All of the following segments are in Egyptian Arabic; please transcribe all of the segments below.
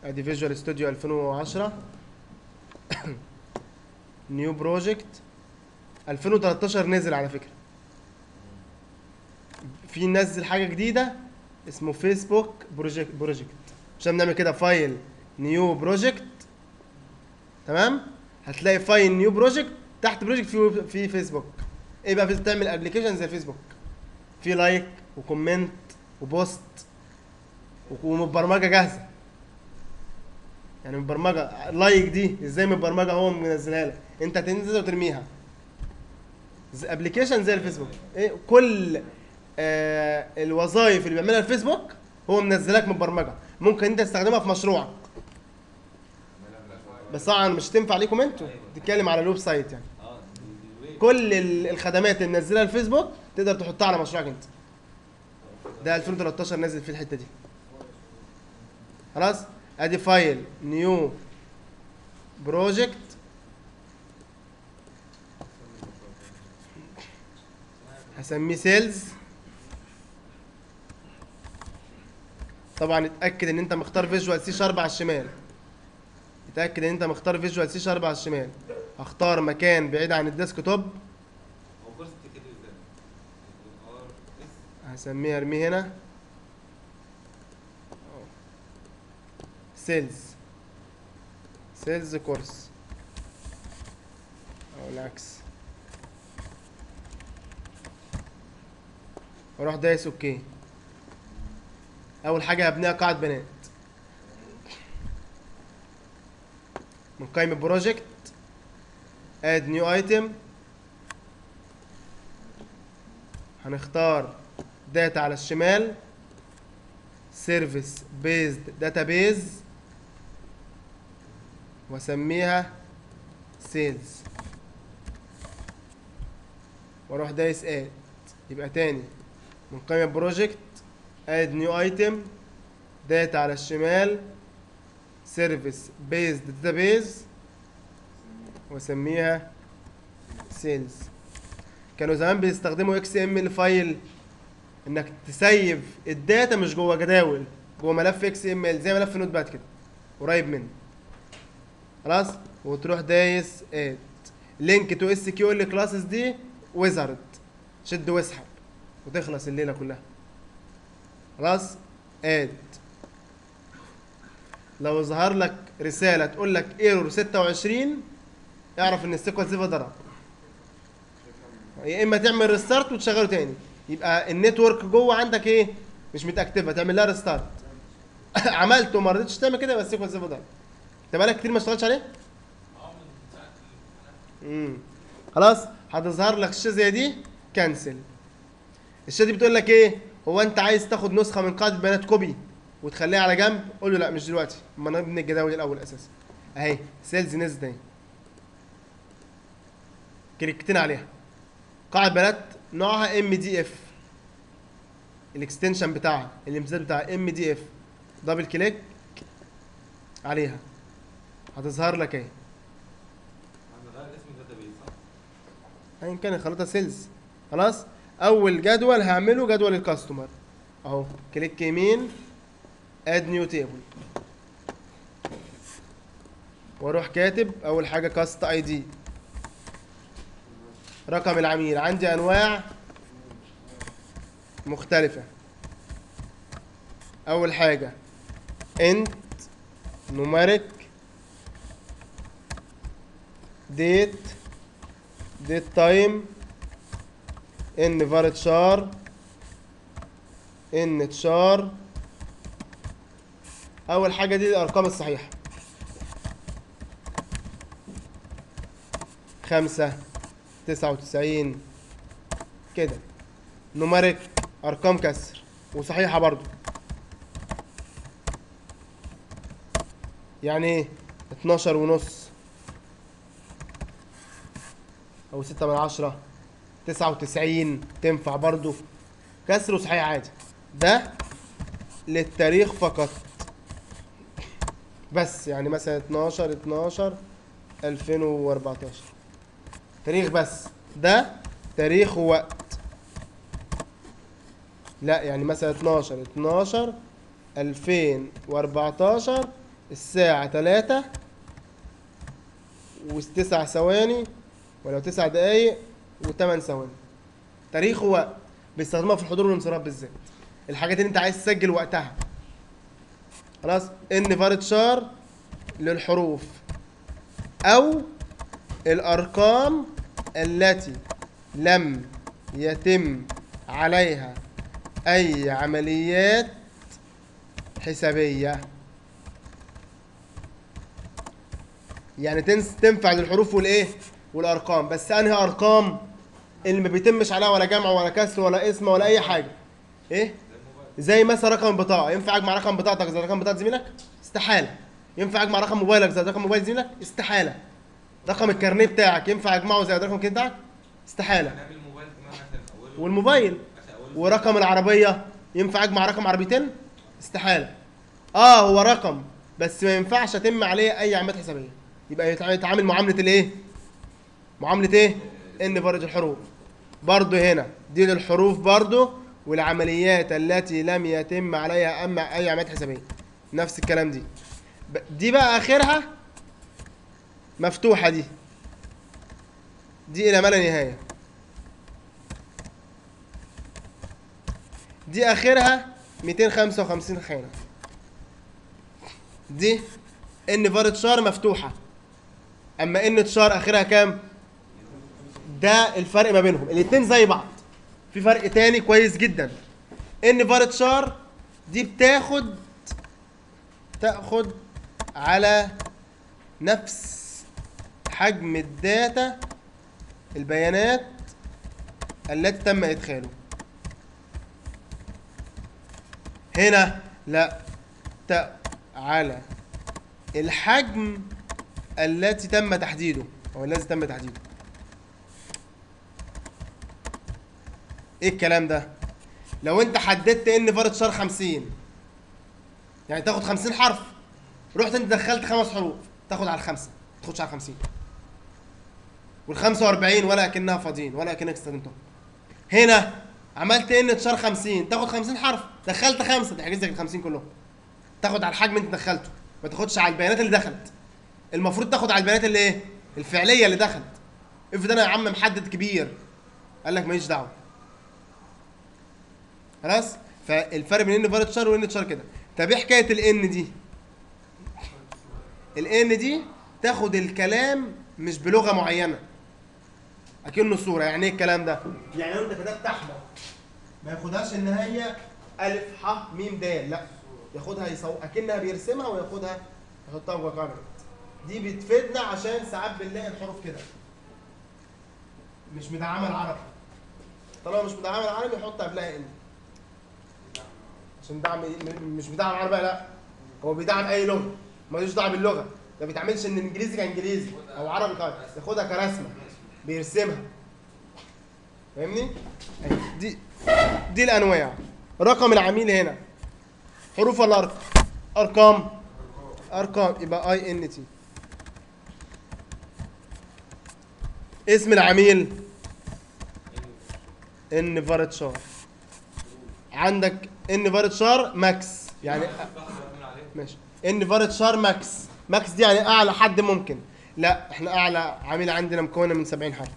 ادي فيجوال ستوديو 2010 نيو بروجكت 2013 نزل على فكره في نزل حاجه جديده اسمه فيسبوك بروجكت بروجكت عشان نعمل كده فايل نيو بروجكت تمام هتلاقي فايل نيو بروجكت تحت بروجكت في في فيسبوك ايه بقى في تعمل ابلكيشن زي فيسبوك في لايك وكومنت وبوست ومبرمجه جاهزه يعني مبرمجه لايك دي ازاي مبرمجه هو منزلها لك انت تنزل وترميها ابلكيشن زي الفيسبوك ايه كل آه الوظائف اللي بيعملها الفيسبوك هو منزلك مبرمجه ممكن انت تستخدمها في مشروعك بس طبعا مش تنفع ليكم انتوا تتكلم على الويب سايت يعني اه دي- دي الويب. كل ال- الخدمات اللي منزلها الفيسبوك تقدر تحطها على مشروعك انت ده 2013 نازل في الحته دي خلاص ادي فايل نيو بروجكت هسميه سيلز طبعا اتاكد ان انت مختار فيجوال سي شارب على الشمال اتاكد ان انت مختار فيجوال سي شارب على الشمال هختار مكان بعيد عن الديسك توب هو كورس تكتب ازاي؟ ار اس هسميه ارميه هنا سيلز سيلز كورس او العكس واروح دايس اوكي اول حاجه هبنيها قاعده بيانات من قائمه بروجكت اد نيو ايتم هنختار داتا على الشمال سيرفيس بيزد داتابيز واسميها سيلز واروح دايس اد يبقى تاني من قائمة بروجكت اد نيو ايتم داتا على الشمال سيرفيس بيزد داتابيز واسميها سيلز كانوا زمان بيستخدموا اكس ام ال فايل انك تسيف الداتا مش جوه جداول جوه ملف اكس ام ال زي ملف نوت باد كده قريب منه خلاص وتروح دايس اد لينك تو اس كيو ال كلاسز دي ويزارد شد واسحب وتخلص الليله كلها خلاص اد لو ظهر لك رساله تقول لك ايرور 26 اعرف ان السيكوال سيفر ضرب يا اما تعمل ريستارت وتشغله تاني يبقى النتورك جوه عندك ايه مش متاكتفه تعمل لها ريستارت عملت وما رضيتش تعمل كده يبقى السيكوال سيفر ضرب انت بقالك كتير ما اشتغلتش عليه امم خلاص هتظهر لك الشاشه زي دي كنسل الشاشه دي بتقول لك ايه هو انت عايز تاخد نسخه من قاعده بيانات كوبي وتخليها على جنب قول له لا مش دلوقتي اما نبني الجداول الاول اساسا اهي سيلز نزلت اهي كليكتين عليها قاعده بيانات نوعها ام دي اف الاكستنشن بتاعها الامتداد بتاعها ام دي اف دبل كليك عليها هتظهر لك اهي هنغير اسم الداتابيز صح؟ ايا كان خلطها سيلز خلاص اول جدول هعمله جدول الكاستمر اهو كليك يمين اد نيو تيبل واروح كاتب اول حاجه كاست اي دي رقم العميل عندي انواع مختلفه اول حاجه انت نوميريك ديت ديت تايم ان فار تشار ان تشار اول حاجه دي الارقام الصحيحه خمسة تسعة وتسعين كده نوميريك ارقام كسر وصحيحه برضو يعني ايه 12 ونص او ستة من عشرة تسعة وتسعين تنفع برضو كسر وصحيح عادي ده للتاريخ فقط بس يعني مثلا 12 12 2014 تاريخ بس ده تاريخ ووقت لا يعني مثلا 12 12 2014 الساعة تلاتة وتسع ثواني ولو تسع دقايق وثمان ثواني تاريخ ووقت بيستخدمها في الحضور والانصراف بالذات الحاجات اللي انت عايز تسجل وقتها خلاص ان فارتشار للحروف او الارقام التي لم يتم عليها اي عمليات حسابيه يعني تنس تنفع للحروف والايه والارقام بس انهي ارقام اللي ما بيتمش عليها ولا جمع ولا كسر ولا اسم ولا اي حاجه ايه زي مثلا رقم البطاقه ينفع اجمع رقم بطاقتك زي رقم بطاقه زميلك استحاله ينفع اجمع رقم موبايلك زي رقم موبايل زميلك استحاله رقم الكارنيه بتاعك ينفع اجمعه زي رقم الكارنيه بتاعك استحاله نعمل الموبايل كمان مثلا اوله والموبايل مثلا اوله ورقم العربيه ينفع اجمع رقم عربيتين استحاله اه هو رقم بس ما ينفعش اتم عليه اي عمليات حسابيه يبقى يتع- يتعامل معامله الايه معامله ايه ان فرج الحروف برضو هنا دي للحروف برضو والعمليات التي لم يتم عليها اما اي عمليات حسابيه نفس الكلام دي ب- دي بقى اخرها مفتوحه دي دي الى ما لا نهايه دي اخرها 255 خانه دي ان فار تشار مفتوحه اما ان تشار اخرها كام ده الفرق ما بينهم الاتنين زي بعض في فرق تاني كويس جدا ان فار تشار دي بتاخد تاخد على نفس حجم الداتا البيانات التي تم ادخاله هنا لا ت على الحجم التي تم تحديده او الذي تم تحديده ايه الكلام ده لو انت حددت ان فرد شهر 50 يعني تاخد 50 حرف رحت انت دخلت خمس حروف تاخد على الخمسه ما تاخدش على 50 وال 45 ولا اكنها فاضيين ولا اكنك استخدمتهم هنا عملت ان تشار 50 تاخد 50 حرف دخلت خمسه تحجز لك ال 50 كلهم تاخد على الحجم انت دخلته ما تاخدش على البيانات اللي دخلت المفروض تاخد على البيانات اللي ايه الفعليه اللي دخلت افرض انا يا عم محدد كبير قال لك ماليش دعوه خلاص فالفرق بين ان فارت شار وان تشار كده طب ايه حكايه الان دي الان دي تاخد الكلام مش بلغه معينه اكنه صوره يعني ايه الكلام ده يعني لو انت كتبت احمد ما ياخدهاش ان هي الف ح م د لا ياخدها يصو اكنها بيرسمها وياخدها يحطها جوه كاميرا دي بتفيدنا عشان ساعات بنلاقي الحروف كده مش مدعمه العربي طالما مش مدعمه العربي يحط قبلها ان عشان دعم م- مش بيدعم العربي لا هو بيدعم اي لغه ملوش دعوه باللغه ما بيتعملش ان انجليزي كانجليزي او عربي كعربي ياخدها كرسمه بيرسمها فاهمني أهي. دي دي الانواع رقم العميل هنا حروف ولا ارقام ارقام ارقام يبقى اي ان تي اسم العميل ان فارتشار عندك ان فارتشار ماكس يعني ماشي ان فارتشار ماكس ماكس دي يعني اعلى حد ممكن لا احنا اعلى عميل عندنا مكونه من 70 حرف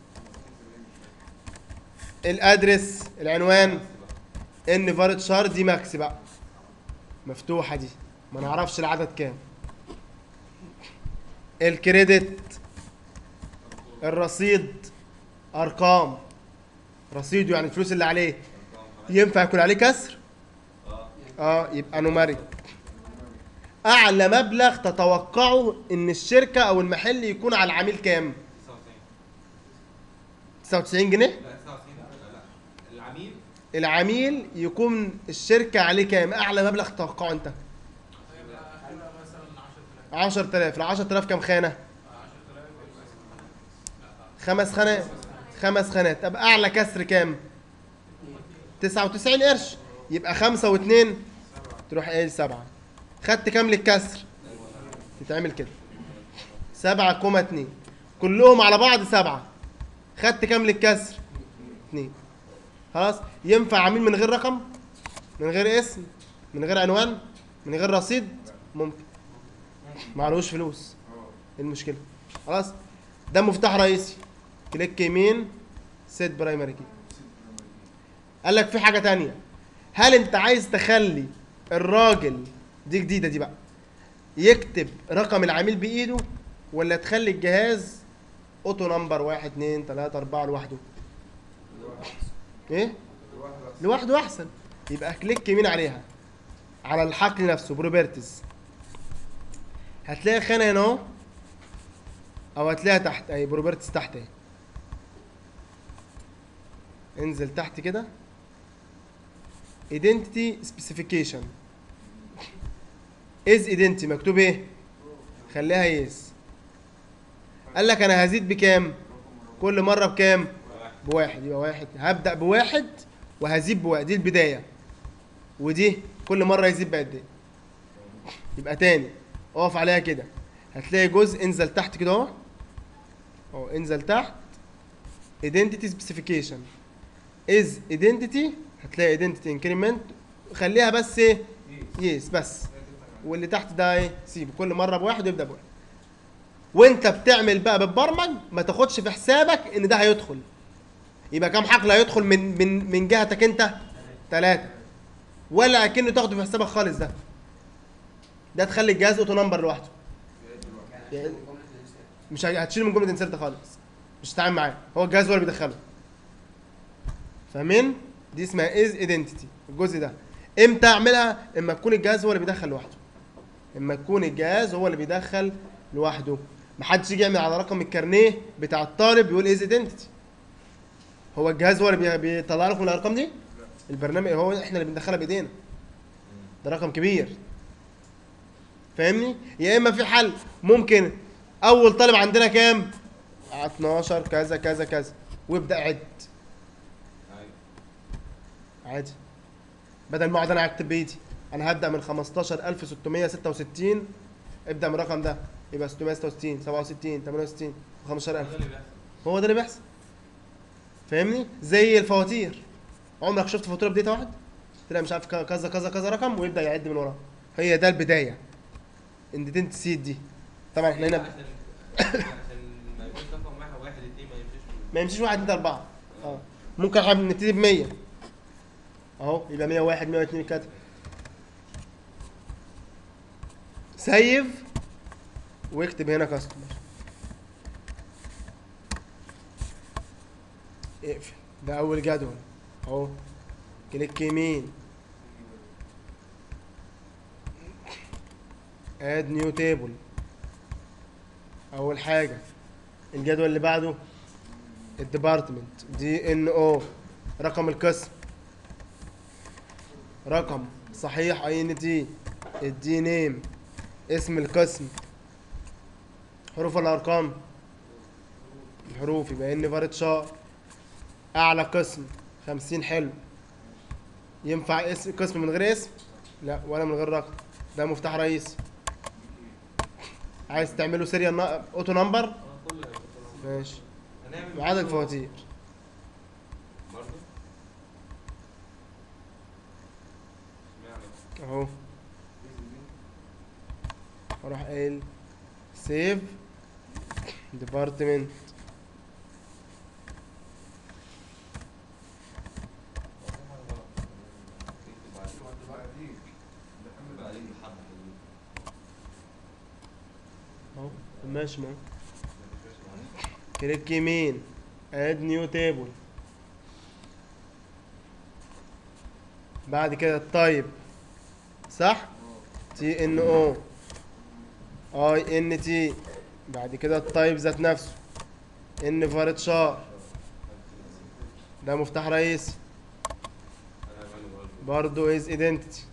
الادرس العنوان ان فارتشار دي ماكس بقى مفتوحه دي ما نعرفش العدد كام الكريدت الرصيد ارقام رصيده يعني الفلوس اللي عليه ينفع يكون عليه كسر اه يبقى نوميريك اعلى مبلغ تتوقعه ان الشركه او المحل يكون على العميل كام 99 جنيه لا 99 لا لا العميل العميل يكون الشركه عليه كام اعلى مبلغ تتوقعه انت هيبقى هيبقى مثلا 10000 10000 ال 10000 كام خانه 10000 يبقى خمس خانات خمس خانات طب اعلى كسر كام 99 قرش يبقى خمسة واتنين تروح قايل سبعة خدت كام للكسر تتعمل كده سبعة كوما اتنين كلهم على بعض سبعة خدت كام للكسر اتنين خلاص ينفع عميل من غير رقم من غير اسم من غير عنوان من غير رصيد ممكن معلوش فلوس ايه المشكله خلاص ده مفتاح رئيسي كليك يمين سيت برايمري كي قال لك في حاجه تانية هل انت عايز تخلي الراجل دي جديده دي بقى يكتب رقم العميل بايده ولا تخلي الجهاز اوتو نمبر واحد اتنين تلاته اربعه لوحده ايه لوحده احسن يبقى كليك يمين عليها على الحقل نفسه بروبرتيز هتلاقي خانه هنا اهو او هتلاقيها تحت اهي بروبرتيز تحت اهي انزل تحت كده identity specification is identity مكتوب ايه خليها يس قال لك انا هزيد بكام كل مره بكام بواحد يبقى واحد هبدا بواحد وهزيد بواحد دي البدايه ودي كل مره يزيد بقد ايه يبقى تاني اقف عليها كده هتلاقي جزء انزل تحت كده اهو اهو انزل تحت identity specification is identity هتلاقي identity increment خليها بس ايه يس بس واللي تحت ده ايه سيبه كل مره بواحد ويبدا بواحد وانت بتعمل بقى بتبرمج ما تاخدش في حسابك ان ده هيدخل يبقى كام حقل هيدخل من من من جهتك انت ثلاثه ولا اكنه تاخده في حسابك خالص ده ده تخلي الجهاز اوتو نمبر لوحده يعني مش ه- هتشيل من جمله انسرت خالص مش هتتعامل معاه هو الجهاز هو اللي بيدخله فاهمين دي اسمها از ايدنتيتي الجزء ده امتى اعملها اما يكون الجهاز هو اللي بيدخل لوحده اما يكون الجهاز هو اللي بيدخل لوحده محدش يجي يعمل على رقم الكارنيه بتاع الطالب يقول از ايدنتيتي هو الجهاز هو اللي بي- بيطلع لكم الارقام دي البرنامج هو احنا اللي بندخلها بايدينا ده رقم كبير فاهمني يا اما في حل ممكن اول طالب عندنا كام 12 كذا كذا كذا وابدا عد ايوه عادي بدل ما اقعد انا اكتب بايدي انا هبدا من 15666 ابدا من الرقم ده يبقى 666 67 68 15000 ده اللي بيحصل هو ده اللي بيحصل فاهمني زي الفواتير عمرك شفت فاتوره بديتها واحد تلاقي مش عارف ك- كذا كذا كذا رقم ويبدا يعد من وراه هي ده البدايه اندنت سيد دي طبعا احنا هنا عشان عشان ما يبقاش رقم واحد واحد اتنين ما يمشيش ما يمشيش واحد اتنين اربعه اه ممكن احنا بنبتدي ب 100 اهو يبقى 101 102 كده سيف واكتب هنا كاستمر اقفل ده اول جدول اهو كليك يمين اد نيو تيبل اول حاجه الجدول اللي بعده الديبارتمنت دي ان او رقم القسم رقم صحيح اي ان تي الدي نيم اسم القسم حروف الارقام الحروف يبقى ان فارت شار اعلى قسم خمسين حلو ينفع اسم قسم من غير اسم لا ولا من غير رقم ده مفتاح رئيسي عايز تعمله سيريال اوتو نمبر اه كله هيبقى طالع. ماشي هنعمل وعدد كله فواتير برضه اشمعنى اهو اروح قايل سيف ديبارتمنت هو في حاجة غلط. اكتب بعدين. بعدين بحبة حلوين. اهو ماشي معاه ما تفرقش معايا. كليك يمين اد نيو تيبل بعد كده التايب صح تي ان او اي ان تي بعد كده التايب ذات نفسه ان فارت شار ده مفتاح رئيسي انا مالي برضه. برضو از ايدنتيتي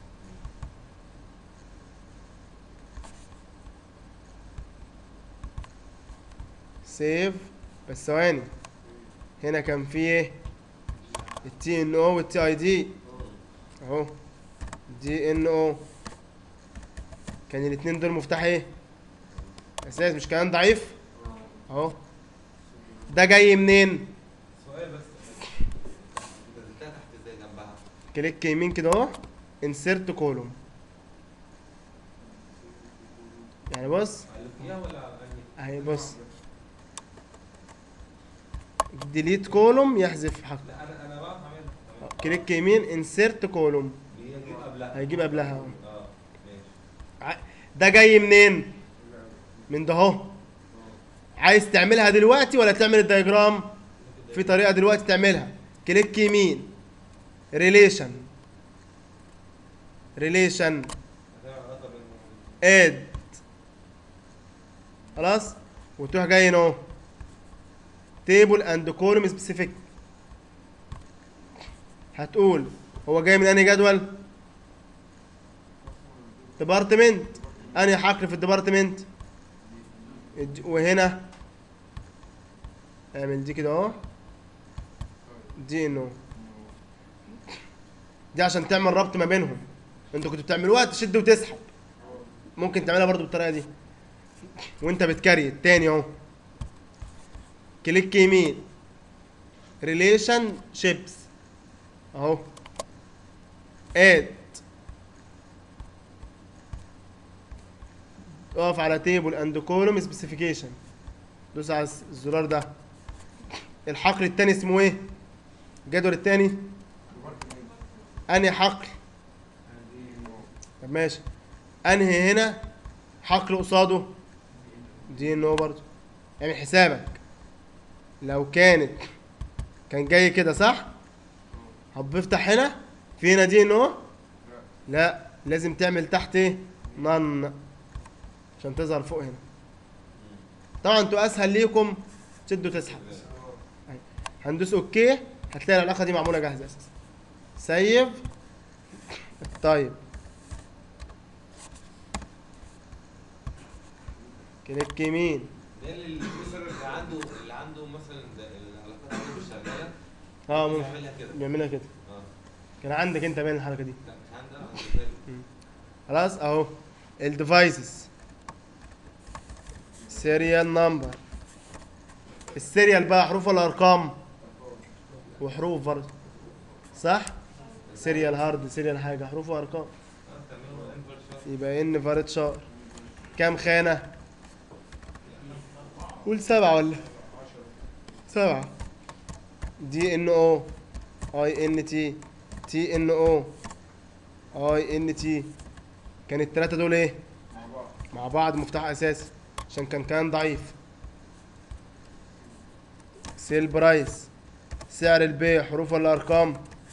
سيف بس ثواني هنا كان في ايه التي ان او والتي اي دي اهو دي ان او كان الاتنين دول مفتاح ايه اساس مش كلام ضعيف اهو ده جاي منين سؤال بس انت نزلتها تحت ازاي جنبها كليك يمين كده اهو انسرت كولوم يعني بص اللي فيها ولا أنهي؟ اهي بص ديليت كولوم يحذف حق لا أنا أنا بعرف أعملها كليك يمين انسيرت كولوم هي دي قبلها هيجيب قبلها اه ماشي ع- ده جاي منين من ده اهو عايز تعملها دلوقتي ولا تعمل الدياجرام في طريقه دلوقتي تعملها كليك يمين ريليشن ريليشن هتعمل علاقة بينهم اد خلاص وتروح جاي هنا اهو تيبل اند كولوم سبيسيفيك هتقول هو جاي من انهي جدول ديبارتمنت انهي حقل في الديبارتمنت الج- وهنا اعمل دي كده اهو دي انه دي عشان تعمل ربط ما بينهم انتوا كنتوا بتعملوها تشد وتسحب ممكن تعملها برضو بالطريقه دي وانت بتكري التاني اهو كليك يمين ريليشن شيبس اهو اد اقف على تيبل اند كولوم سبيسيفيكيشن دوس على الزرار ده الحقل التاني اسمه ايه الجدول التاني انهي حقل طب ماشي انهي هنا حقل قصاده دي ان او برضه اعمل حسابك لو كانت كان جاي كده صح هتفتح هنا في هنا دي ان او لا لازم تعمل تحت ايه نن عشان تظهر فوق هنا طبعا انتوا اسهل ليكم تشدوا تسحب هندوس اوكي هتلاقي العلاقه دي معموله جاهزه اساسا سيف طيب كليك يمين ده اللي اليوزر اللي عنده اللي عنده مثلا ده العلاقات عنده مش شغاله اه ممكن يعملها كده بيعملها كده اه كان عندك انت باين الحركه دي لا مش عندي انا عندي غيري. خلاص اهو الديفايسز سيريال نمبر السيريال بقى حروف ولا ارقام وحروف برضه صح سيريال هارد سيريال حاجه حروف وارقام اه تعمله انفرت شويه يبقى ان فارت شار كام خانه قول سبعة ولا سبعة دي ان او اي ان تي تي ان او اي ان تي كان التلاتة دول ايه مع بعض مفتاح اساسي عشان كان كان ضعيف سيل برايس سعر البيع حروف ولا ارقام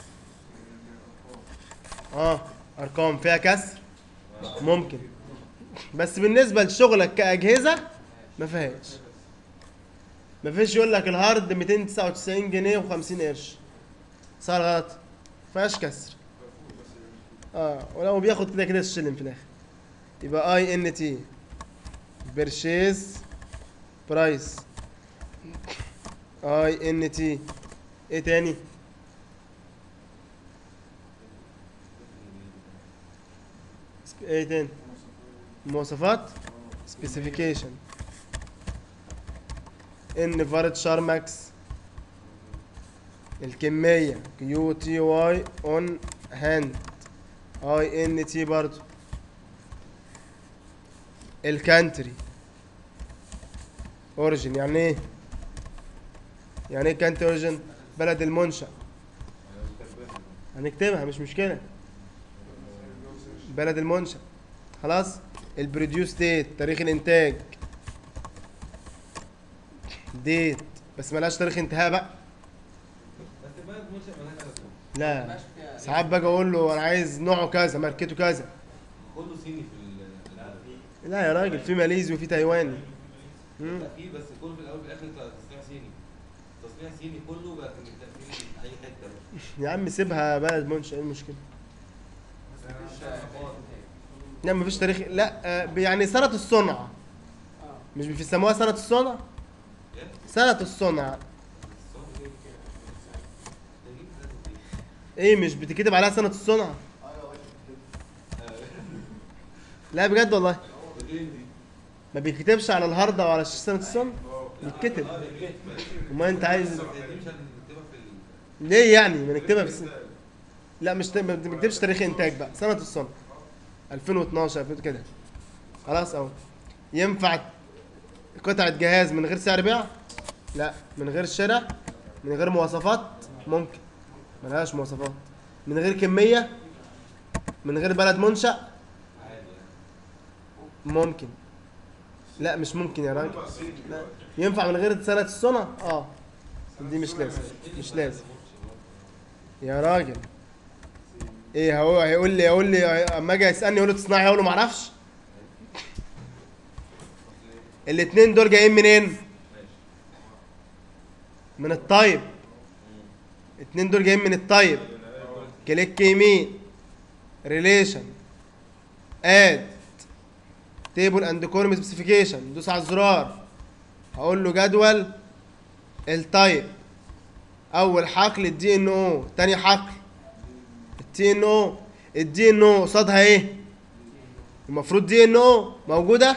اه ارقام فيها كسر ممكن بس بالنسبه لشغلك كاجهزه ما فيهاش ما فيش يقول لك الهارد 299 جنيه و50 قرش صار غلط ما فيهاش كسر اه ولو بياخد كده كده الشلم في الاخر يبقى اي ان تي بيرشيز برايس اي ان تي ايه تاني سب- ايه تاني مواصفات سبيسيفيكيشن ان فارت شار ماكس الكمية كيو تي واي اون هاند اي ان تي برضو الكانتري اوريجين يعني ايه يعني ايه كانتري اوريجين بلد المنشأ هنكتبها مش مشكلة بلد المنشأ خلاص البروديوس ديت تاريخ الانتاج ديت بس ملهاش تاريخ انتهاء بقى بس بقى المنشأ ملهاش لازمه لا مبقاش فيها- ساعات باجي اقول له انا عايز نوعه كذا ماركته كذا كله صيني في ال- العالم لا يا راجل في ماليزي وفي تايواني مم. لا في بس كله في الاول وفي الاخر تصنيع صيني تصنيع صيني كله بقى في التأثير في اي حته يا عم سيبها بلد منشأ ايه المشكلة مفيش عقار. لا مفيش تاريخ لا آه، يعني سنة الصنع مش بيسموها سنة الصنع إيه؟ سنة الصنع الصوت إيه؟ تجيب ثلاثة دي. ايه مش بتكتب عليها سنة الصنع لا بجد والله فين دي؟ ما بيكتبش على الهارد او على سنة الصنع بيتكتب اه دي جيت. وما انت عايز بس دي مش هنكتبها في ال- ليه يعني ما نكتبها في السنة لا مش ت- ما بنكتبش تاريخ انتاج بقى سنة الصنع 2012 2000 كده خلاص اهو ينفع قطعة جهاز من غير سعر بيع؟ لا من غير شراء من غير مواصفات ممكن ملهاش مواصفات من غير كمية من غير بلد منشأ عادي يعني ممكن لا مش ممكن يا راجل لا. ينفع من غير سنة الصنع اه دي مش لازم مش لازم يا راجل ايه هو هيقول لي يقول لي اما اجي يسالني يقول له تصنعي هقول له ما اعرفش الاتنين دول جايين منين من الطيب اتنين دول جايين من الطيب كليك يمين ريليشن اد تيبل اند كولوم سبيسيفيكيشن دوس على الزرار هقول له جدول التايب اول حقل الدي ان او تاني حقل التي ان او الدي ان او قصادها ايه المفروض دي ان او موجوده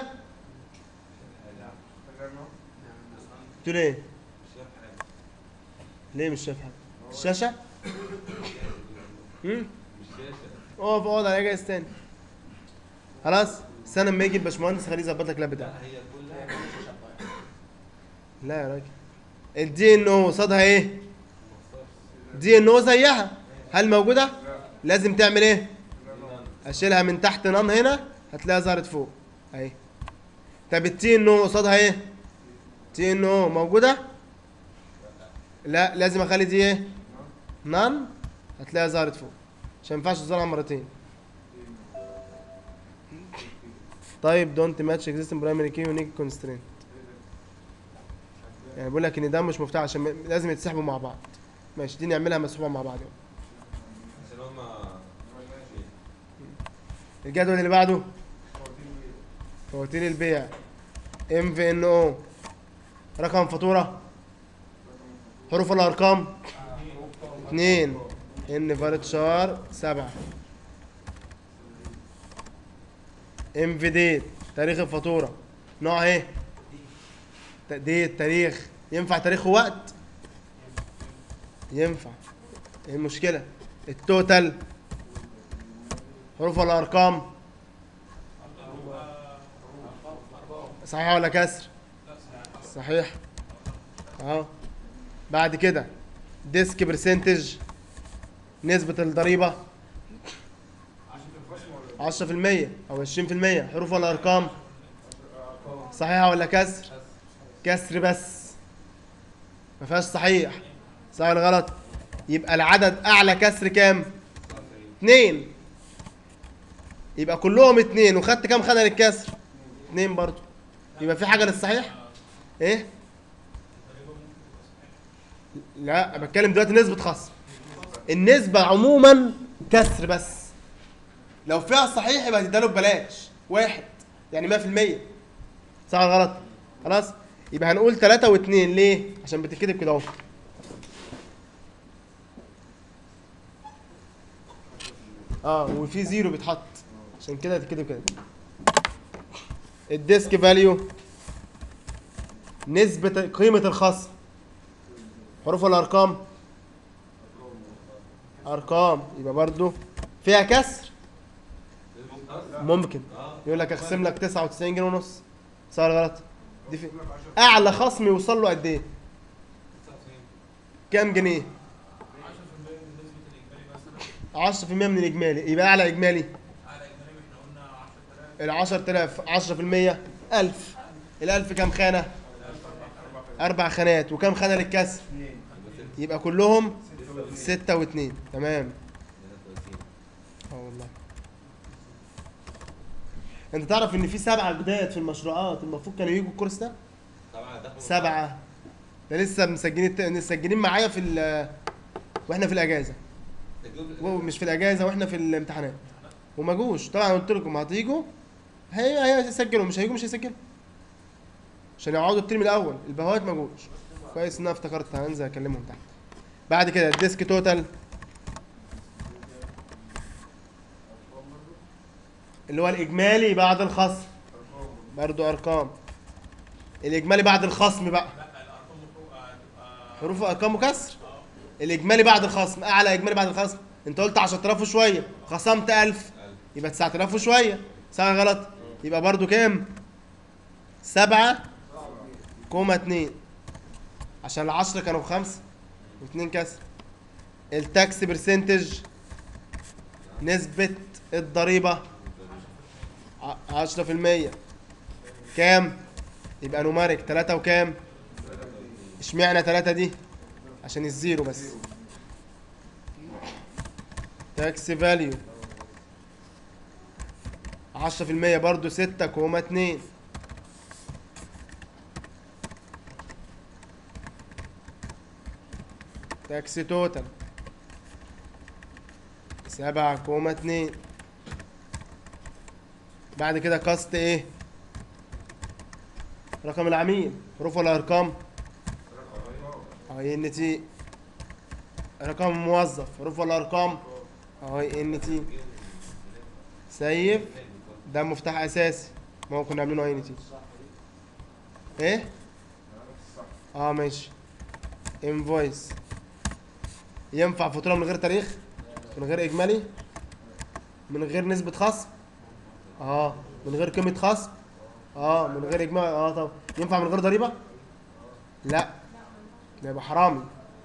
قلت له ايه مش شايف حاجه ليه مش شايف حاجه الشاشه امم مش شاشه اقف اقعد على جهاز تاني خلاص استنى اما يجي الباشمهندس خليه يظبط لك اللاب بتاعك لا هي كلها لا يا راجل الدي ان او قصادها ايه دي ان او زيها هل موجوده لازم تعمل ايه اشيلها من تحت نان هنا هتلاقيها ظهرت فوق اهي طب التي ان او قصادها ايه تي ان او موجوده لا لازم اخلي دي ايه نان هتلاقيها ظهرت فوق عشان ما ينفعش تظهرها مرتين طيب دونت ماتش اكزيستنج برايمري كي ونيك كونسترينت يعني بقول لك ان ده مش مفتاح عشان م- لازم يتسحبوا مع بعض ماشي دي نعملها مسحوبه مع بعض يلا. عشان هما الجدول اللي بعده فواتير البيع ام في ان او رقم فاتوره حروف الارقام اتنين ان فارت شهر سبعة ام في ديت تاريخ الفاتورة نوع ايه ت- ديت تاريخ ينفع تاريخ ووقت ينفع ايه المشكلة التوتال حروف الارقام صحيح ولا كسر صحيح اهو بعد كده ديسك برسنتج نسبة الضريبة 10% أو 20% حروف ولا أرقام صحيحة ولا كسر كسر بس ما فيهاش صحيح صحيح ولا غلط يبقى العدد أعلى كسر كام اتنين يبقى كلهم اتنين وخدت كام خانة للكسر اتنين برضو يبقى في حاجة للصحيح ايه لا بتكلم دلوقتي نسبة خصم النسبة عموما كسر بس لو فيها صحيح يبقى هتديله ببلاش واحد يعني 100% صح ولا غلط خلاص يبقى هنقول 3 و2 ليه عشان بتتكتب كده اهو اه وفي زيرو بيتحط عشان كده هتتكتب كده الديسك فاليو نسبة قيمة الخصم حروف الأرقام أرقام يبقى برضو فيها كسر ممكن يقول لك اقسم لك 99 جنيه ونص صح ولا غلط دي في اعلى خصم يوصل له قد ايه كام جنيه 10% من الاجمالي يبقى اعلى اجمالي على اجمالي احنا قلنا 10000 ال 10000 1000 ال 1000 كام خانه اربع خانات وكام خانه للكسر يبقى كلهم ستة واثنين تمام اه والله انت تعرف ان في سبعة جداد في المشروعات المفروض كانوا يجوا الكورس ده طبعا دخلوا سبعة ده لسه مسجلين مسجلين معايا في ال واحنا في الاجازة ومش في الاجازة واحنا في الامتحانات وما جوش طبعا قلت لكم هتيجوا هي هيسجلوا مش هيجوا مش هيسجلوا عشان يقعدوا الترم الاول البهوات ما جوش كويس ان انا افتكرت هنزل اكلمهم تحت بعد كده الديسك توتال اللي هو الاجمالي بعد الخصم برضو ارقام الاجمالي بعد الخصم بقى لا الارقام فوق هتبقى حروف ارقام وكسر الاجمالي بعد الخصم اعلى اجمالي بعد الخصم انت قلت 10000 وشويه خصمت 1000 يبقى 9000 وشويه صح ولا غلط يبقى برضو كام سبعة كوما اتنين عشان العشرة كانوا بخمسة واتنين كسر التاكس برسنتج نسبة الضريبة ع- عشرة في المية كام؟ يبقى نمارك تلاتة وكام؟ اشمعنى تلاتة دي؟ عشان الزيرو بس تاكس فاليو عشرة في المية برضو ستة كوما اتنين تاكس توتال سبعة كوما اتنين بعد كده كاست ايه رقم العميل حروف ولا ارقام اي ان تي رقم الموظف حروف ولا ارقام اي ان تي سيف ده مفتاح اساسي ما هو كنا عاملينه اي ان تي ايه اه ماشي انفويس ينفع فاتوره من غير تاريخ من غير اجمالي من غير نسبة خصم اه من غير قيمة خصم اه من غير اجمالي اه طب ينفع من غير ضريبة لا ده يبقى حرامي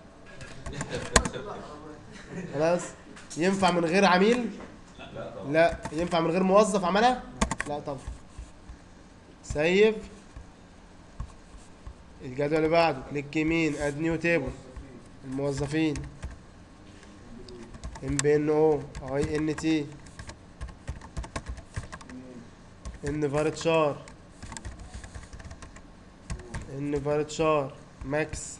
خلاص ينفع من غير عميل لا ينفع من غير موظف عملها لا طبعا سيف الجدول اللي بعده كليك يمين اد نيو تيبل الموظفين ام بي ان او اي ان تي ان فارتشار ان فارتشار ماكس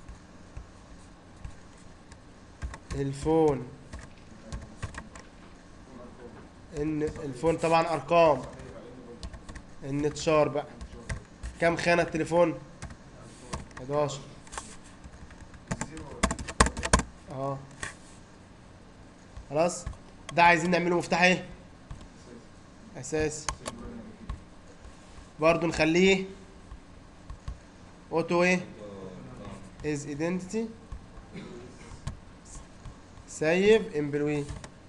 الفون ان الفون طبعا ارقام ان تشار بقى كم خانة التليفون 11 اه خلاص ده عايزين نعمله مفتاح ايه اساسي برضو نخليه اوتو ايه از ايدنتيتي سيف امبلوي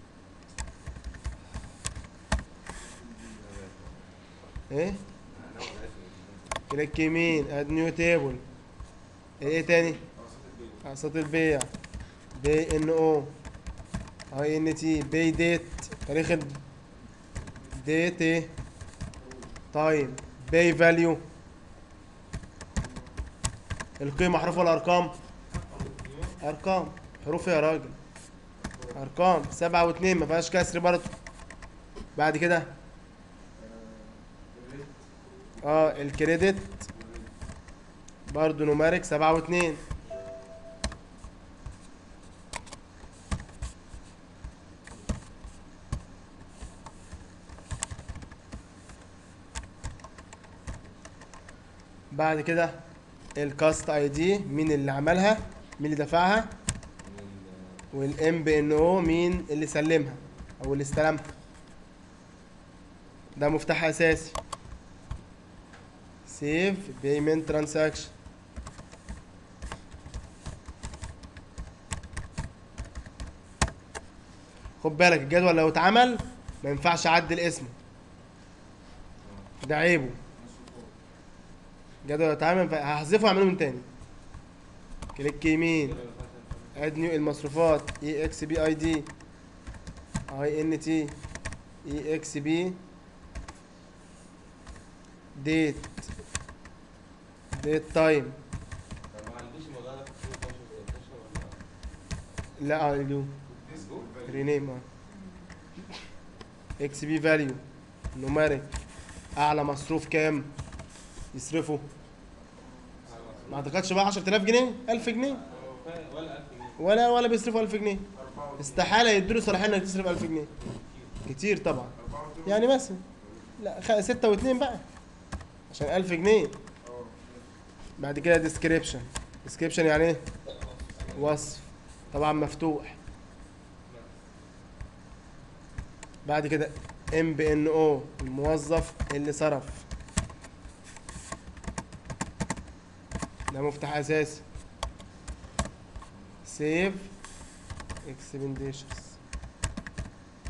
ايه كليك يمين اد نيو تيبل ايه تاني اقساط البيع بي ان او اي ان تي بي ديت تاريخ ال- ديت ايه تايم باي فاليو القيمة حروف ولا أرقام؟ أرقام حروف يا راجل أرقام سبعة واتنين ما فيهاش كسر برضه بعد كده اه الكريدت برضه نوماريك سبعة واتنين بعد كده الكاست اي دي مين اللي عملها مين اللي دفعها والام بي ان او مين اللي سلمها او اللي استلمها ده مفتاح اساسي سيف بيمنت ترانزاكشن خد بالك الجدول لو اتعمل ما ينفعش اعدل اسمه ده عيبه الجدول لو اتعمل ف- هحذفه واعمله من تاني كليك يمين اد نيو المصروفات اي اكس بي اي دي اي ان تي اي اكس بي ديت ديت تايم طب ما عندوش مغالطة في 12 13 ولا لا اه اليوم رينيم اه اكس بي فاليو نوميريك اعلى مصروف كام يصرفه ما اعتقدش بقى 10000 جنيه 1000 جنيه ولا 1000 جنيه ولا ولا بيصرفوا 1000 جنيه استحاله يدوا صلاحيه انك تصرف 1000 جنيه كتير طبعا يعني مثلا لا خ... ستة واتنين بقى عشان 1000 جنيه بعد كده ديسكريبشن ديسكريبشن يعني ايه وصف طبعا مفتوح بعد كده ام بي ان او الموظف اللي صرف ده مفتاح اساسي سيف اكسبنديشرز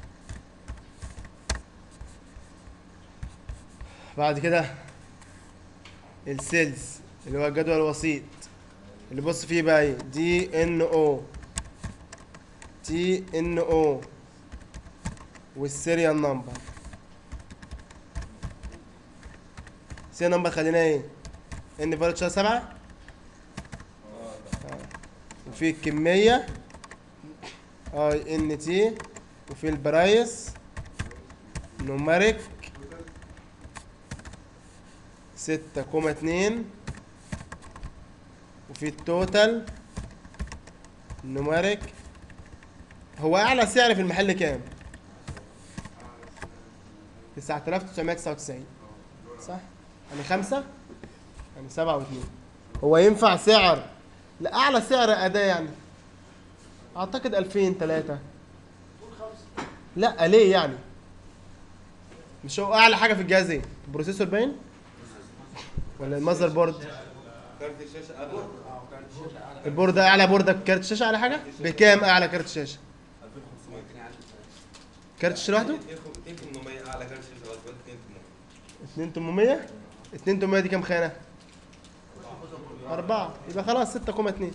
بعد كده السيلز اللي هو الجدول الوسيط اللي بص فيه بقى ايه دي ان او تي ان او والسيريال نمبر السيريال نمبر خلينا ايه ان فارتشار سبعة وفي الكمية اي ان تي وفي البرايس نوميريك ستة كوما اتنين وفي التوتال نوميريك هو أعلى سعر في المحل كام؟ تسعة آلاف تسعمية تسعة وتسعين صح؟ يعني خمسة؟ يعني سبعة واتنين هو ينفع سعر لأعلى سعر أداة يعني أعتقد ألفين تلاتة لا ليه يعني؟ مش هو أعلى حاجة في الجهاز إيه؟ البروسيسور باين؟ ولا المذر بورد؟ كارت الشاشه اغلى البورد اعلى بوردة كارت شاشه اعلى حاجه بكام اعلى كارت شاشه 2500 كارت الشاشه لوحده 2800 اعلى كارت شاشه لغايه 2800 2800 2800 دي كام خانه أربعة يبقى خلاص 6 كوما 2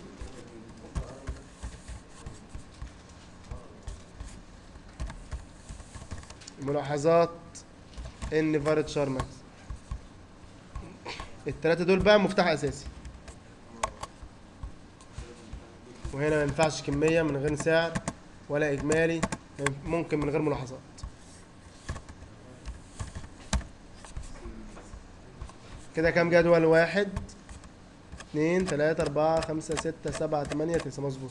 ملاحظات ان فارت شارماكس التلاتة دول بقى مفتاح أساسي وهنا ما ينفعش كمية من غير سعر ولا إجمالي ممكن من غير ملاحظات كده كام جدول واحد اتنين تلاتة أربعة خمسة ستة سبعة تمانية تسعة مظبوط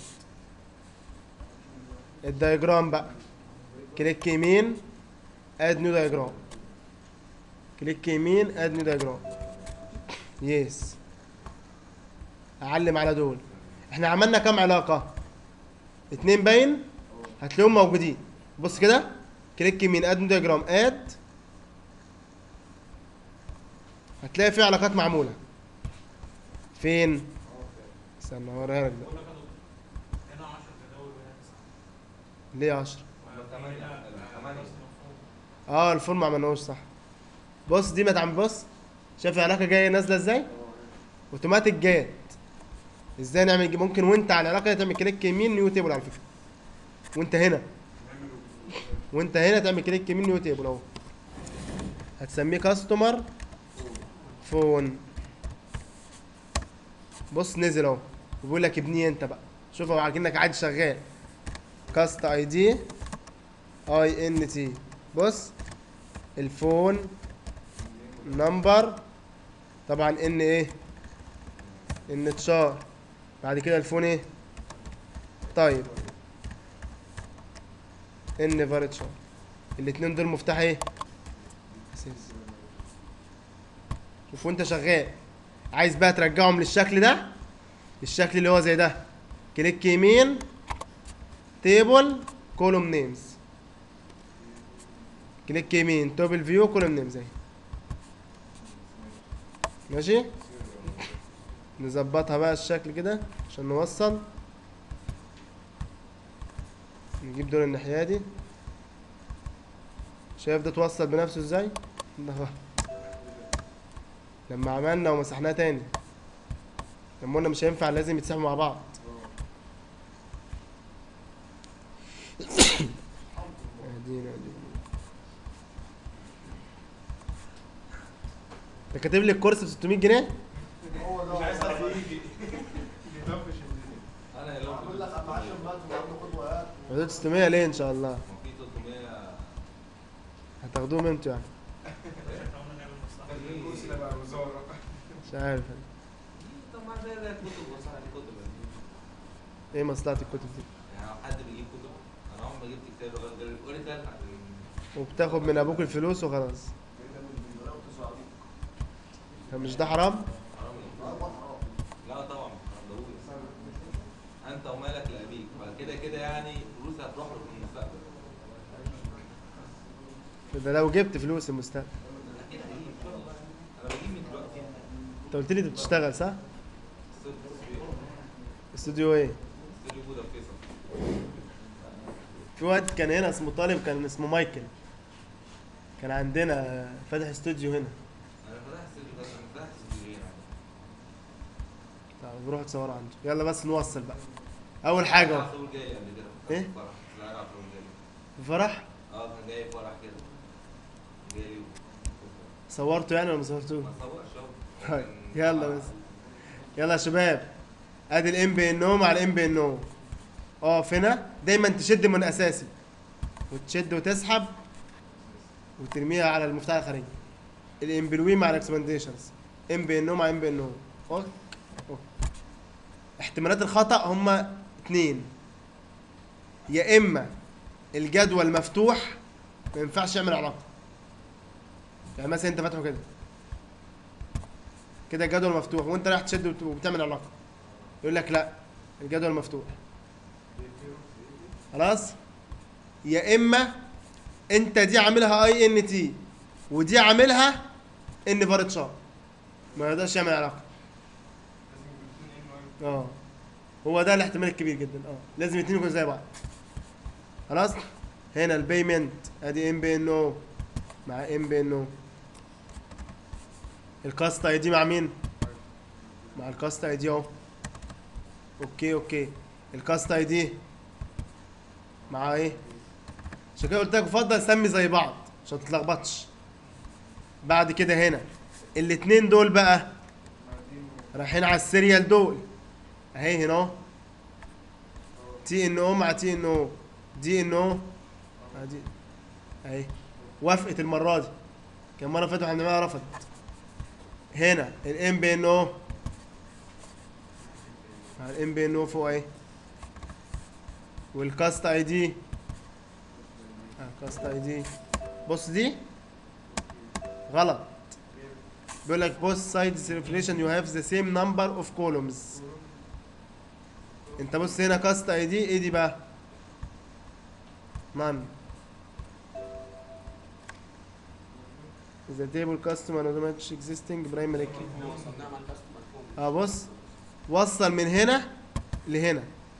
الدايجرام بقى كليك يمين اد نيو دايجرام كليك يمين اد نيو دايجرام يس اعلم على دول احنا عملنا كام علاقة اتنين باين هتلاقيهم موجودين بص كده كليك يمين اد نيو دايجرام اد هتلاقي في علاقات معمولة فين استنى اوريها لك ده بقول لك يا دكتور هنا 10 جداول وهنا 9 ليه 10 ثمانية ثمانية اه الفول ما عملناهوش صح بص دي ما تعمل بص شايف العلاقه جايه نازله ازاي اوتوماتيك جات ازاي نعمل ممكن وانت على العلاقه دي تعمل كليك يمين نيو تيبل على فكره وانت هنا وانت هنا تعمل كليك يمين نيو تيبل اهو هتسميه كاستمر فون بص نزل اهو وبيقول لك ابنيه انت بقى شوف هو اكنك عادي شغال كاست اي دي اي ان تي بص الفون نمبر طبعا ان ايه ان تشار بعد كده الفون ايه طيب ان فارتشار الاتنين دول مفتاح ايه اساس شوف وانت شغال عايز بقى ترجعهم للشكل ده الشكل اللي هو زي ده كليك يمين تيبل كولوم نيمز كليك يمين توب الفيو كولوم نيمز اهي ماشي نظبطها بقى الشكل كده عشان نوصل نجيب دول الناحية دي شايف ده اتوصل بنفسه ازاي ده هو. لما عملنا ومسحناه تاني لما قلنا مش هينفع لازم يتسحبوا مع بعض ادينا ادينا انت كاتب لي الكورس ب 600 جنيه مش عايز حد يجي يطفش انا لو بقول لك ابو 10 بقى وعنده خطوه حدود 600 ليه ان شاء الله في 300 هتاخدوهم انتوا يعني احنا قلنا نعمل مصلحه الكرسي ده بقى وزاره مش عارف طب ما زي زي الكتب وصحة الكتب ايه مصلحة الكتب دي يعني لو حد بيجيب كتب انا عمري ما جبت كتاب لغايه غير الاوريكل وبتاخد من ابوك الفلوس وخلاص طب مش ده حرام حرام لا طبعا ما انت ومالك لابيك بعد كده كده يعني فلوس هتروح له في المستقبل ده لو جبت فلوس المستقبل اكيد هجيب ان شاء الله انا بجيب من دلوقتي انت قلت لي انت بتشتغل صح استوديو استوديو ايه استوديو بودا في فيصل في وقت كان هنا اسمه طالب كان اسمه مايكل كان عندنا فاتح استوديو هنا انا فتحت استوديو ده انا فتحت استوديوين على بروح تصور عنده يلا بس نوصل بقى اول حاجه اهو عصفور جاي قبل كده إيه؟ فرح لا عصفور جاي فرح اه كان جاي فرح كده جاي لي صورته يعني ولا ما صورتوش ما صورش اهو طيب، كان- يلا بس يلا يا شباب ادي الام بي ان او مع الام بي ان او اقف هنا دايما تشد من اساسي وتشد وتسحب وترميها على المفتاح الخارجي الامبلوي مع الاكسبانديشنز ام بي ان او مع ام بي ان او اوك أوك. احتمالات الخطا هما اتنين يا اما الجدول مفتوح ما ينفعش يعمل علاقه يعني مثلا انت فاتحه كده كده الجدول مفتوح وانت رايح تشد وت- وبتعمل علاقه يقول لك لا الجدول مفتوح خلاص يا اما انت دي عاملها اي ان تي ودي عاملها ان فار تشار ما يقدرش يعمل علاقه اه هو ده الاحتمال الكبير جدا اه لازم الاثنين يكونوا زي بعض خلاص هنا البيمنت ادي ام بي ان او مع ام بي ان او الكاست اي دي مع مين مع الكاست اي دي اهو اوكي اوكي الكاست اي دي مع ايه عشان كده قلت لك بفضل سمي زي بعض عشان تتلخبطش بعد كده هنا الاتنين دول بقى رايحين على السيريال دول اهي هنا اهو تي ان او مع تي ان او دي ان او مع دي اهي وافقت المره دي كان مره فاتت واحنا بنعملها رفضت هنا الام بي ان او مع الام بي ان او فوق اهي والكاست اي دي كاست اي دي بص دي غلط بيقول لك both sides reflection you have the same number of columns انت بص هنا كاست اي دي ايه دي بقى none the table customer automatic existing primary key احنا وصلناها مع الكاستمر فوق اه بص وصل من هنا لهنا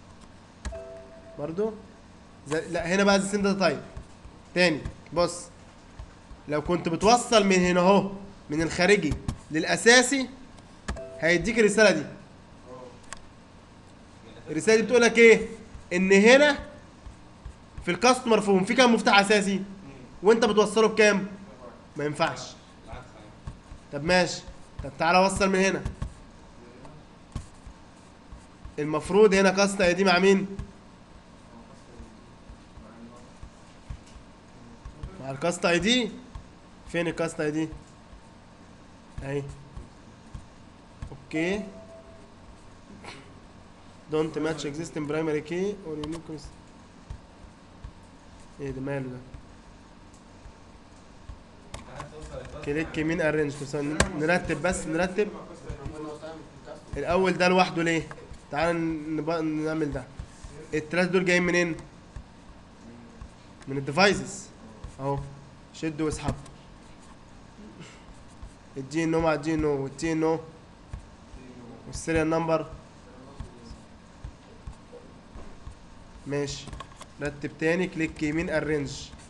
برضو زي لا هنا بقى السن ده طيب تاني بص لو كنت بتوصل من هنا اهو من الخارجي للاساسي هيديك الرساله دي الرساله دي بتقول لك ايه ان هنا في الكاستمر فون في كام مفتاح اساسي وانت بتوصله بكام ما ينفعش العكس يعني طب ماشي طب تعالى وصل من هنا المفروض هنا كاست اي دي مع مين مع الكاست اي دي فين الكاست اي دي اهي اوكي دونت ماتش existing primary key or unique cons- ايه ده ماله ده عايز توصل الكاست كليك يمين ارينج نرتب بس نرتب قلنا وصلنا في الكاستمر الاول ده لوحده ليه تعال نبقى نعمل ده التلاتة دول جايين منين من الديفايسز اهو شد واسحب الجي ان او مع الجي ان او والتي ان او والسيريال نمبر ماشي رتب تاني كليك يمين ارينج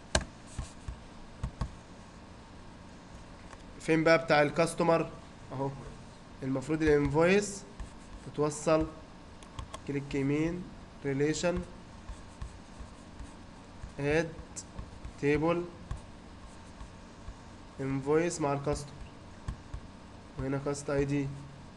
فين بقى بتاع الكاستمر اهو المفروض الانفويس تتوصل كليك يمين ريليشن اد تيبل انفويس مع الكاستمر وهنا كاست اي دي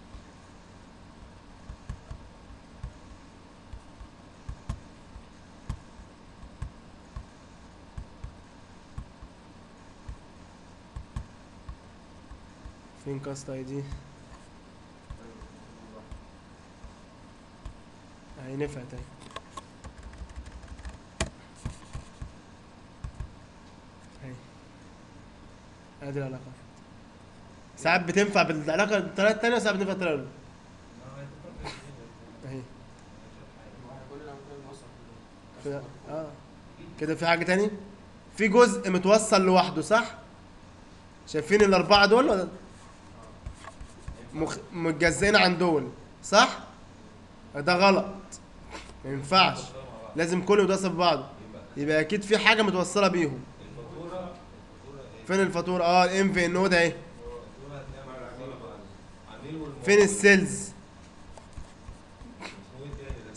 فين كاست اي دي اهي نفعت اهي اهي ادي العلاقة ساعات بتنفع بالعلاقة الطريقة التانية وساعات بتنفع الطريقة الأولى اهي كلنا ممكن نوصل في كده الكاستمر فوق. اه كده في حاجة تاني في جزء متوصل لوحده صح شايفين الأربعة دول ولا مخ... متجزئين عن دول صح ده غلط ما ينفعش لازم كله يتوصل ببعضه يبقى اكيد في حاجه متوصله بيهم الفاتوره الفاتوره ايه؟ فين الفاتوره اه الام في ان او ده ايه الفاتوره هتلاقيها مع العميل والموظف. فين السيلز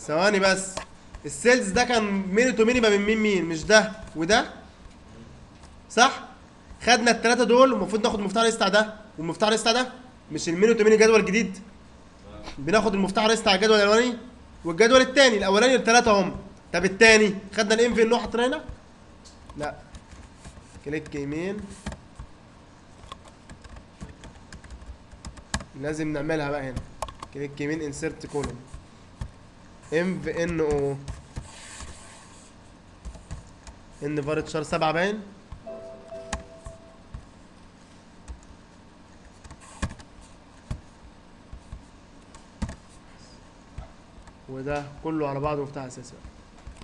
ثواني بس السيلز ده كان ميني تو ميني ما بين مين مين مش ده وده صح خدنا الثلاثه دول والمفروض ناخد مفتاح ريست على ده والمفتاح ريست على ده مش الميني تو ميني جدول جديد بناخد المفتاح ريست على الجدول الاولاني والجدول الثاني الاولاني الثلاثه هم طب الثاني خدنا الانفي اللي هو حاطينه هنا لا كليك يمين لازم نعملها بقى هنا كليك يمين انسرت كولوم ام في ان او ان فارت شهر سبعة باين وده كله على بعضه مفتاح اساسي بقى.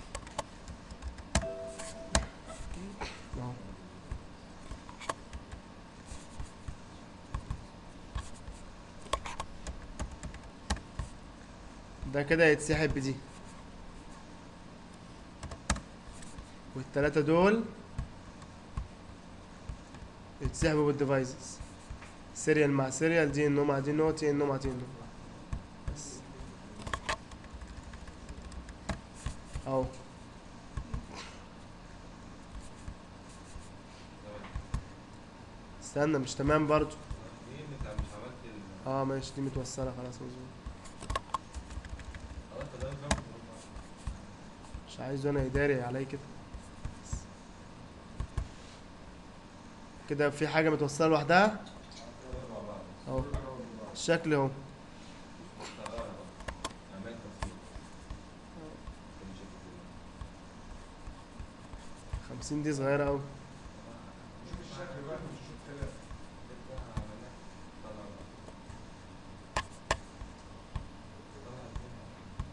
اهو ده كده يتسحب بدي والتلاتة دول يتسحبوا بالديفايسز سيريال مع سيريال دي انه مع دي انه تي انه مع تي انه بس اهو استنى مش تمام برضو ليه انت مش عملت ال اه ماشي دي متوصلة خلاص مظبوط اه انت ده نظام مش عايز انا اداري علي كده كده في حاجة متوصلة لوحدها مع بعض اهو الشكل اهو تغير بقى عملت تفصيل كان شكل كده. خمسين دي صغيرة اوي شوف الشكل بقى مش شوف كلام كده عملناه. طلع بقى. طلع الدنيا.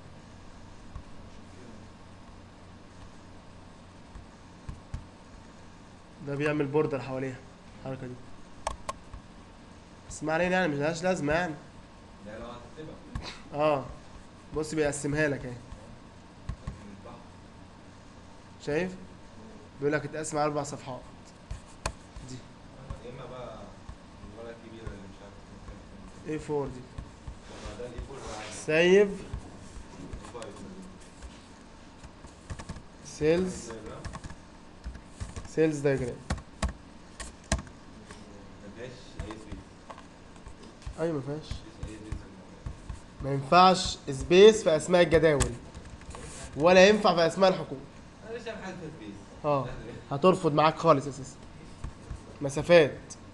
ده بيعمل بوردر حواليها الحركة دي بس ما علينا يعني مش لهاش لازمة يعني ده لو هتكتبها اه بص بيقسمها لك اهي لكن البحر شايف بيقول لك اتقسم على اربع صفحات دي يا اما بقى الورقه الكبيره اللي مش عارف ايه 4 دي ده اللي فوق العادي. سيف فايف. سيلز دايجرام. سيلز دايجرام ما فيهاش اي سبيس ايوه ما فيهاش مفيش اي سبيس ما ينفعش سبيس في اسماء الجداول ولا ينفع في اسماء الحقوق انا مش شايف حاجه في سبيس اه هترفض معاك خالص اساسا مسافات